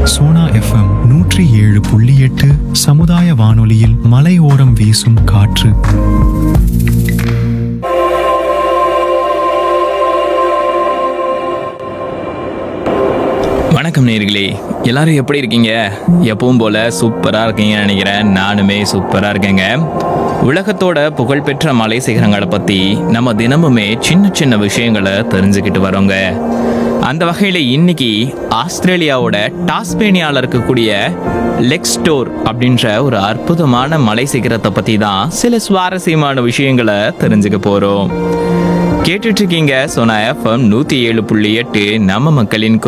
Sona FM நூற்றி ஏழு புள்ளி எட்டு சமுதாய வானொலியில் மலையோரம் வீசும் காற்று வணக்கம் நேர்களே எல்லாரும் எப்படி இருக்கீங்க எப்பவும் போல சூப்பரா இருக்கீங்கன்னு நினைக்கிறேன் நானுமே சூப்பரா இருக்கேங்க உலகத்தோட புகழ்பெற்ற மலை சிகரங்களை பத்தி நம்ம தினமுமே சின்ன சின்ன விஷயங்களை தெரிஞ்சுக்கிட்டு வரோங்க அந்த வகையில இன்னைக்கு ஆஸ்திரேலியாவோட டாஸ்பேனியால இருக்கக்கூடிய லெக்ஸ்டோர் அப்படின்ற ஒரு அற்புதமான மலை சிகரத்தை பத்தி தான் சில சுவாரஸ்யமான விஷயங்களை தெரிஞ்சுக்க போறோம் கேட்டுட்டு இருக்கீங்க சோனா எஃப்எம் நூத்தி ஏழு புள்ளி எட்டு நம்ம மக்களின்